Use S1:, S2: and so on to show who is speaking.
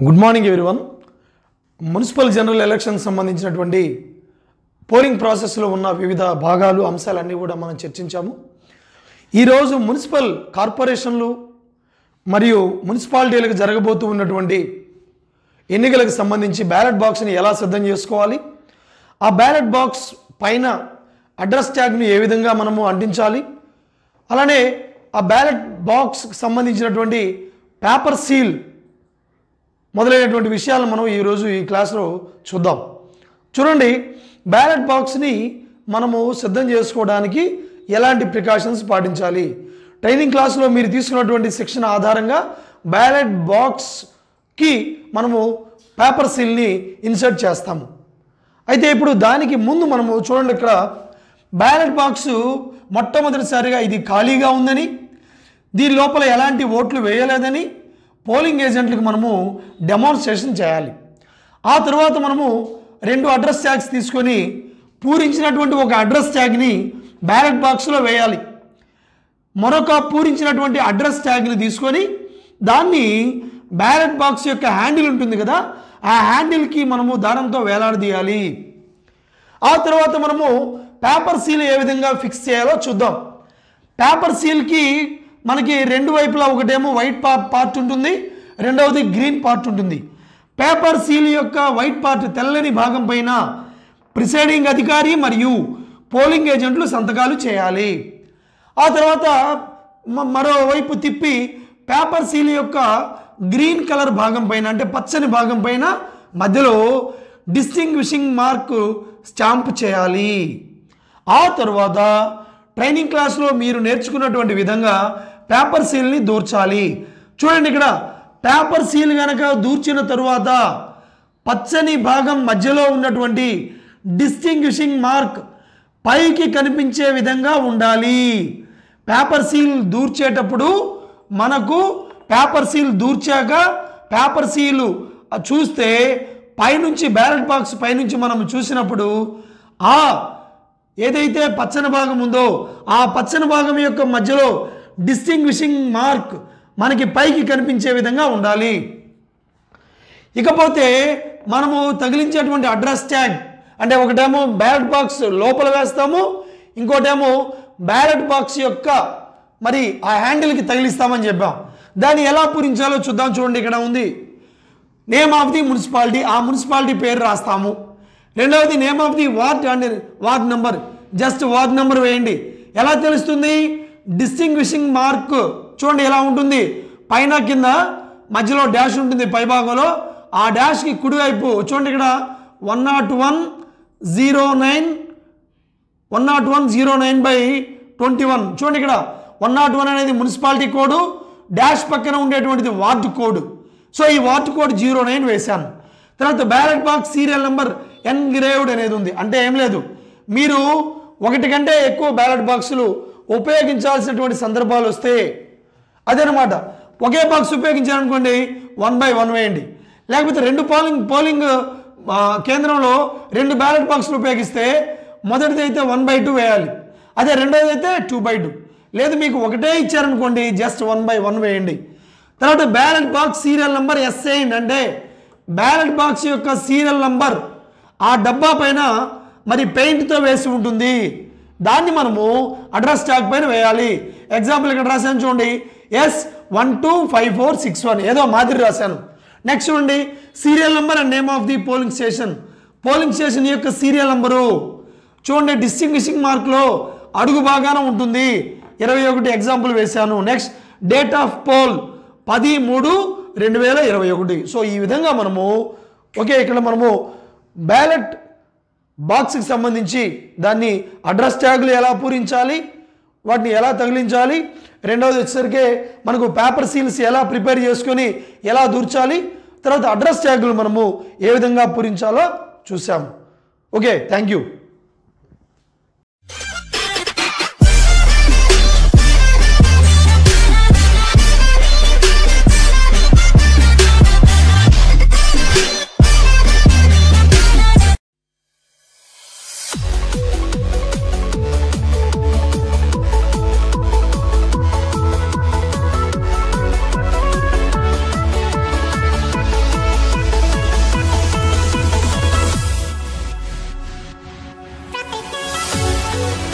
S1: good morning everyone municipal general election సంబంధించినటువంటి polling ప్రాసెస్లో ఉన్న వివిధ భాగాలు అంశాలన్నీ కూడా మనం చర్చించాము ఈరోజు మున్సిపల్ కార్పొరేషన్లు మరియు మున్సిపాలిటీలకు జరగబోతూ ఉన్నటువంటి ఎన్నికలకు సంబంధించి బ్యాలెట్ బాక్స్ని ఎలా సిద్ధం చేసుకోవాలి ఆ బ్యాలెట్ బాక్స్ పైన అడ్రస్ ట్యాగ్ను ఏ విధంగా మనము అంటించాలి అలానే ఆ బ్యాలెట్ బాక్స్కి సంబంధించినటువంటి పేపర్ సీల్ మొదలైనటువంటి విషయాలను మనం ఈరోజు ఈ క్లాస్లో చూద్దాం చూడండి బ్యాలెట్ బాక్స్ని మనము సిద్ధం చేసుకోవడానికి ఎలాంటి ప్రికాషన్స్ పాటించాలి ట్రైనింగ్ క్లాస్లో మీరు తీసుకున్నటువంటి శిక్షణ ఆధారంగా బ్యాలెట్ బాక్స్కి మనము పేపర్ సీల్ని ఇన్సర్ట్ చేస్తాము అయితే ఇప్పుడు దానికి ముందు మనము చూడండి ఇక్కడ బ్యాలెట్ బాక్స్ మొట్టమొదటిసారిగా ఇది ఖాళీగా ఉందని దీని లోపల ఎలాంటి ఓట్లు వేయలేదని పోలింగ్ ఏజెంట్లకు మనము డెమాన్స్ట్రేషన్ చేయాలి ఆ తర్వాత మనము రెండు అడ్రస్ ట్యాగ్స్ తీసుకొని పూరించినటువంటి ఒక అడ్రస్ ట్యాగ్ని బ్యాలెట్ బాక్స్లో వేయాలి మరొక పూరించినటువంటి అడ్రస్ ట్యాగ్ని తీసుకొని దాన్ని బ్యాలెట్ బాక్స్ యొక్క హ్యాండిల్ ఉంటుంది కదా ఆ హ్యాండిల్కి మనము దారంతో వేలాడదీయాలి ఆ తర్వాత మనము పేపర్ సీల్ ఏ విధంగా ఫిక్స్ చేయాలో చూద్దాం పేపర్ సీల్కి మనకి రెండు వైపులా ఒకటేమో వైట్ పా పార్ట్ ఉంటుంది రెండవది గ్రీన్ పార్ట్ ఉంటుంది పేపర్ సీల్ యొక్క వైట్ పార్ట్ తెల్లని భాగం పైన ప్రిసైడింగ్ అధికారి మరియు పోలింగ్ ఏజెంట్లు సంతకాలు చేయాలి ఆ తర్వాత మ- మరోవైపు తిప్పి పేపర్ సీల్ యొక్క గ్రీన్ కలర్ భాగం పైన అంటే పచ్చని భాగం పైన మధ్యలో డిస్టింగ్విషింగ్ మార్క్ స్టాంప్ చేయాలి ఆ తర్వాత ట్రైనింగ్ క్లాస్లో మీరు నేర్చుకున్నటువంటి విధంగా పేపర్ సీల్ని దూర్చాలి చూడండి ఇక్కడ పేపర్ సీల్ కనుక దూర్చిన తరువాత పచ్చని భాగం మధ్యలో ఉన్నటువంటి డిస్టింగ్విషింగ్ మార్క్ పైకి కనిపించే విధంగా ఉండాలి పేపర్ సీల్ దూర్చేటప్పుడు మనకు పేపర్ సీల్ దూర్చాక పేపర్ సీలు చూస్తే పైనుంచి బ్యాలెట్ బాక్స్ పైనుంచి మనం చూసినప్పుడు ఆ ఏదైతే పచ్చని భాగం ఉందో ఆ పచ్చని భాగం యొక్క మధ్యలో డిస్టింగ్విషింగ్ మార్క్ మనకి పైకి కనిపించే విధంగా ఉండాలి ఇకపోతే మనము తగిలించేటువంటి అడ్రస్ ట్యాగ్ అంటే ఒకటేమో బ్యాలెట్ బాక్స్ లోపల వేస్తాము ఇంకోటేమో బ్యాలెట్ బాక్స్ యొక్క మరి ఆ హ్యాండిల్కి తగిలిస్తామని చెప్పాం దాన్ని ఎలా పూరించాలో చూద్దాం చూడండి ఇక్కడ ఉంది నేమ్ ఆఫ్ ది మున్సిపాలిటీ ఆ మున్సిపాలిటీ పేరు రాస్తాము రెండవది name of the ward and ward number just ward number వేయండి ఎలా తెలుస్తుంది డిస్టింగ్విషింగ్ మార్క్ చూడండి ఎలా ఉంటుంది పైన కింద మధ్యలో డాష్ ఉంటుంది పై భాగంలో ఆ డాష్కి కుడివైపు చూడండి ఇక్కడ one nought one zero nine one nought one zero nine by twenty one చూడండి ఇక్కడ వన్ నాట్ వన్ అనేది మున్సిపాలిటీ కోడ్ డాష్ పక్కన ఉండేటువంటిది వార్డు కోడ్ సో ఈ వార్డు కోడ్ జీరో నైన్ వేశాను తర్వాత ballot box serial number engraved అనేది ఉంది అంటే ఏం లేదు మీరు ఒకటి కంటే ఎక్కువ బ్యాలెట్ బాక్సులు ఉపయోగించాల్సినటువంటి సందర్భాలు వస్తే అదనమాట ఒకే బాక్స్ ఉపయోగించారనుకోండి వన్ బై వన్ వేయండి లేకపోతే రెండు పోలింగ్ పోలింగ్ ఆ, కేంద్రంలో రెండు బ్యాలెట్ బాక్సులు ఉపయోగిస్తే మొదటిది అయితే వన్ బై టూ వేయాలి అదే రెండోది అయితే టూ బై టూ లేదు మీకు ఒకటే ఇచ్చారనుకోండి జస్ట్ వన్ బై వన్ వేయండి తర్వాత ballot box serial number S వేయండి అంటే బ్యాలెట్ బాక్స్ యొక్క సీరియల్ నంబర్ ఆ డబ్బా పైన మరి పెయింట్తో వేసి ఉంటుంది దాన్ని మనము అడ్రస్ ట్యాగ్ పైన వేయాలి ఎగ్జాంపుల్ ఇక్కడ రాశాను చూడండి S one two five four six one ఏదో మాదిరి రాశాను నెక్స్ట్ చూడండి serial number and name of the polling station polling station యొక్క సీరియల్ నంబరు చూడండి డిస్టింగ్విషింగ్ మార్క్లో అడుగు బాగానే ఉంటుంది ఇరవై ఒకటి ఎగ్జాంపుల్ వేశాను నెక్స్ట్ డేట్ ఆఫ్ పోల్ పది మూడు రెండు వేల ఇరవై ఒకటి సో ఈ విధంగా మనము ఓకే ఇక్కడ మనము బ్యాలెట్ బాక్స్కి సంబంధించి దాన్ని అడ్రస్ ట్యాగులు ఎలా పూరించాలి వాటిని ఎలా తగిలించాలి రెండవది వచ్చేసరికి మనకు పేపర్ సీల్స్ ఎలా ప్రిపేర్ చేసుకొని ఎలా దూర్చాలి తర్వాత అడ్రస్ ట్యాగులు మనము ఏ విధంగా పూరించాలో చూసాము ఓకే థ్యాంక్ యూ
S2: Thank